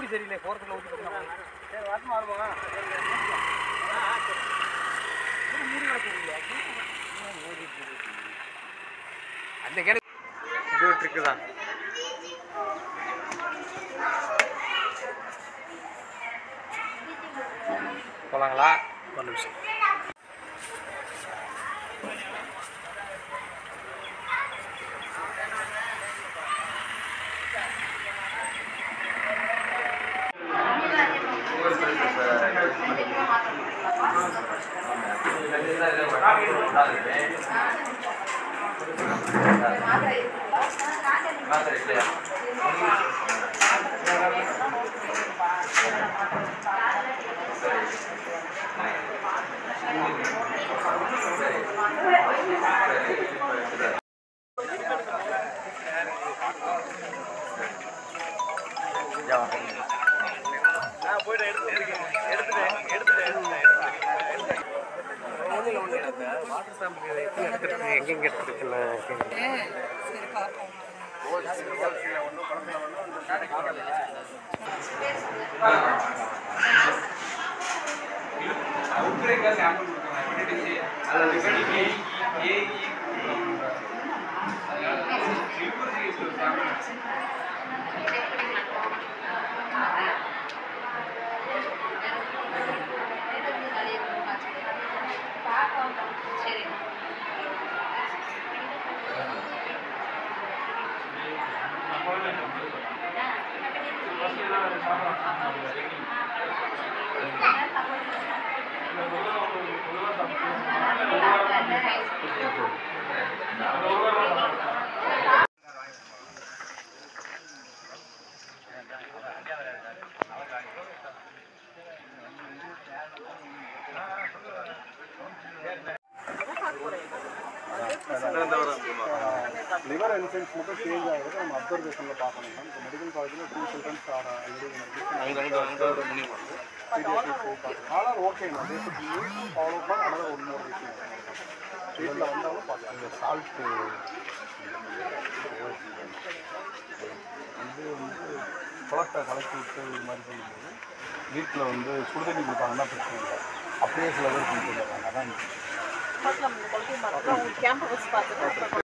சரியில்லை போகிறதுக்குள்ள ஊற்றி போட்டுக்கலாம் சரி வரமா வருமா அந்த கிணறு இது ஒரு ட்ரிக்கு தான் போலாங்களா ஒரு நிமிஷம் நான் போயிட்டு எடுத்துட்டு எடுத்துட்டு எடுத்துட்டு வாட்டர் சாம்பிள் எடுத்துருக்கு எங்கெங்க எடுத்துருக்குன்னு சரி பார்ப்போம் லிவர் என்சைம்ஸ் மட்டும் சேஞ்ச் ஆகிறது நம்ம அப்சர்வேஷனில் பார்க்கணும் மேம் இப்போ மெடிக்கல் காலேஜில் டூ சில்ட்ரன்ஸ் ஆர் ஆனால் ஓகே நான் பேசிக் ஃபாலோ பண்ண அனதர் ஒன் மோர் விஷயம் வீட்டில் வந்தாலும் பார்க்கலாம் அந்த சால்ட்டு இது வந்து குளத்தை கலக்கி விட்டு இது மாதிரி பண்ணும்போது வீட்டில் வந்து சுடுதண்ணி கொடுத்தாங்கன்னா பிரச்சனை இல்லை அப்படியே சில பேர் கொடுத்துருக்காங்க அதான் பார்க்கலாம் இந்த குழந்தைய பார்த்துட்டு அவங்க கேம்பஸ் பார்த்துட்டு